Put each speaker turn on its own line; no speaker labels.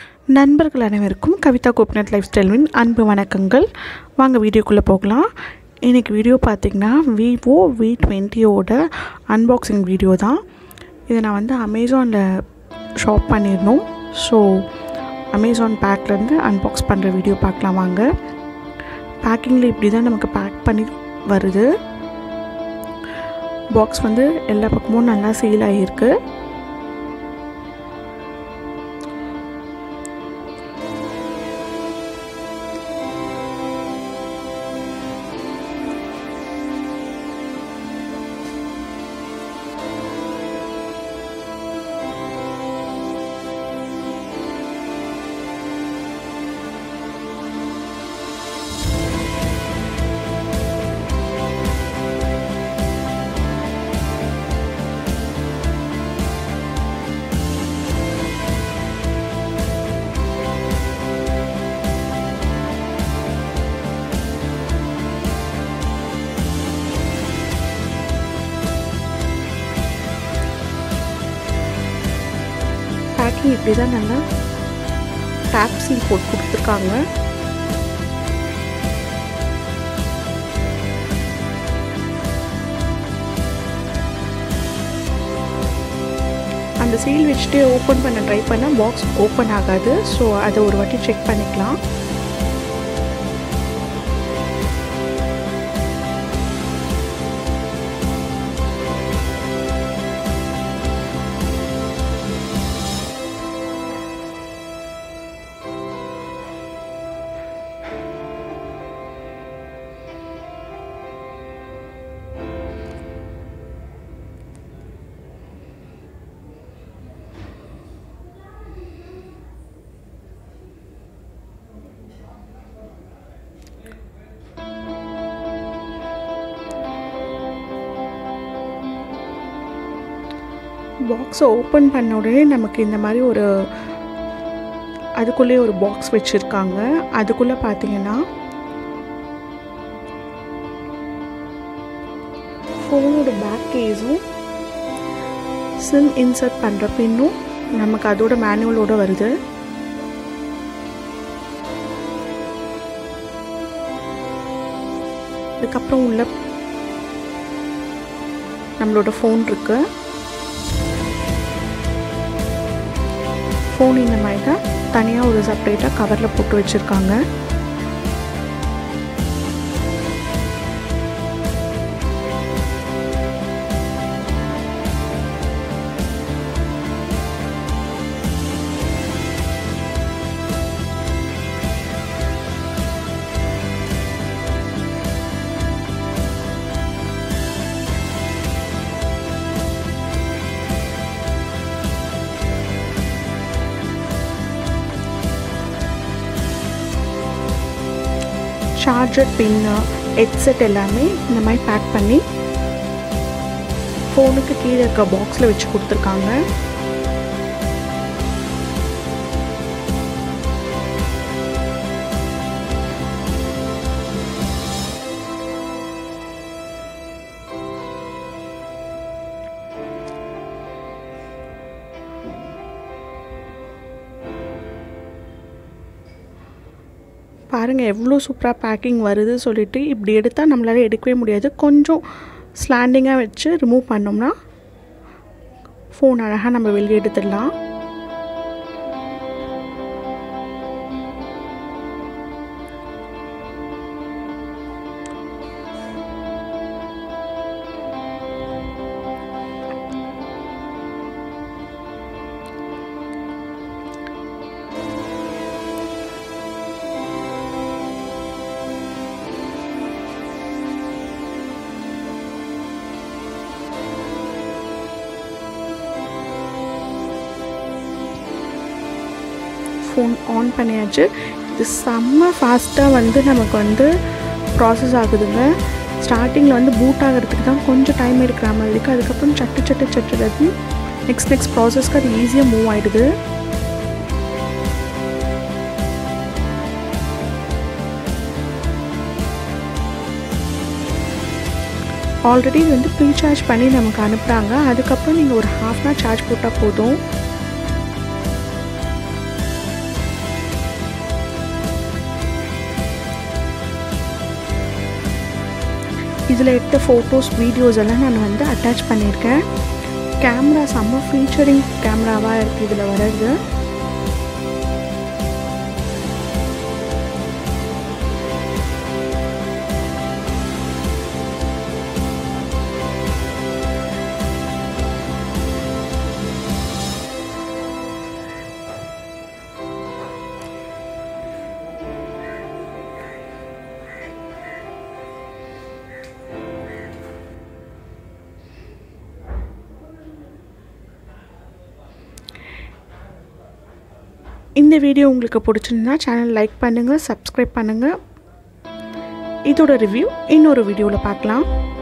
நண்பர்கள் அனைவருக்கும் கவிதா கோபிநாத் லைஃப் ஸ்டைல்வின் அன்பு வணக்கங்கள் வாங்க வீடியோக்குள்ளே போகலாம் இன்றைக்கி வீடியோ பார்த்திங்கன்னா விவோ வி டுவெண்ட்டியோட அன்பாக்சிங் வீடியோ தான் இதை நான் வந்து அமேசானில் ஷாப் பண்ணியிருந்தோம் ஸோ அமேசான் பேக்லேருந்து அன்பாக்ஸ் பண்ணுற வீடியோ பார்க்கலாம் வாங்க பேக்கிங்கில் இப்படி தான் நமக்கு பேக் பண்ணி வருது பாக்ஸ் வந்து எல்லா பக்கமும் நல்லா சீல் ஆகியிருக்கு பேக்கிங் இப்படி தான் நல்லா டேப் சீல் போட்டு கொடுத்துருக்காங்க அந்த சீல் வச்சுட்டு ஓப்பன் பண்ண ட்ரை பண்ணால் பாக்ஸ் ஓப்பன் ஆகாது ஸோ அதை ஒரு வாட்டி செக் பண்ணிக்கலாம் பாக்ஸை ஓப்பன் பண்ண உடனே நமக்கு இந்த மாதிரி ஒரு அதுக்குள்ளே ஒரு பாக்ஸ் வச்சுருக்காங்க அதுக்குள்ளே பார்த்தீங்கன்னா ஃபோனோட பேக் கேஸும் சிம் இன்சர்ட் பண்ணுற பின்னும் நமக்கு அதோட மேனுவலோட வருது அதுக்கப்புறம் உள்ள நம்மளோட ஃபோன் இருக்குது ஃபோன் இந்த மாதிரி தான் தனியாக ஒரு செப்பரேட்டாக கவரில் போட்டு வச்சுருக்காங்க சார்ஜர் பின்னு ஹெட்செட் எல்லாமே இந்த மாதிரி பேக் பண்ணி ஃபோனுக்கு கீழே இருக்க பாக்ஸில் வச்சு கொடுத்துருக்காங்க பாருங்கள் எவ்வளோ சூப்பராக பேக்கிங் வருது சொல்லிட்டு இப்படி எடுத்தால் நம்மளால் எடுக்கவே முடியாது கொஞ்சம் ஸ்லாண்டிங்காக வச்சு ரிமூவ் பண்ணோம்னா ஃபோன் அழகாக நம்ம வெளியே எடுத்துடலாம் ஃபோன் ஆன் பண்ணியாச்சு இது செம்ம ஃபாஸ்ட்டாக வந்து நமக்கு வந்து ப்ராசஸ் ஆகுதுங்க ஸ்டார்டிங்கில் வந்து பூட் ஆகிறதுக்கு தான் கொஞ்சம் டைம் எடுக்கிற மாதிரி இருக்குது அதுக்கப்புறம் சட்டு சட்டு சட்டு நெக்ஸ்ட் நெக்ஸ்ட் ப்ராசஸ்க்கு அது ஈஸியாக மூவ் ஆகிடுது ஆல்ரெடி இது வந்து ப்ரீ சார்ஜ் பண்ணி நமக்கு அனுப்புகிறாங்க அதுக்கப்புறம் நீங்கள் ஒரு ஹாஃப் அன் ஹவர் சார்ஜ் போட்டால் போதும் இதில் எடுத்த ஃபோட்டோஸ் வீடியோஸ் எல்லாம் நான் வந்து அட்டாச் பண்ணியிருக்கேன் கேமரா செம்ம ஃபீச்சரிங் கேமராவாக இருக்குது இதில் வர்றது இந்த வீடியோ உங்களுக்கு பிடிச்சிருந்தா சேனல் லைக் பண்ணுங்கள் சப்ஸ்கிரைப் பண்ணுங்கள் இதோட ரிவ்யூ இன்னொரு வீடியோவில் பார்க்கலாம்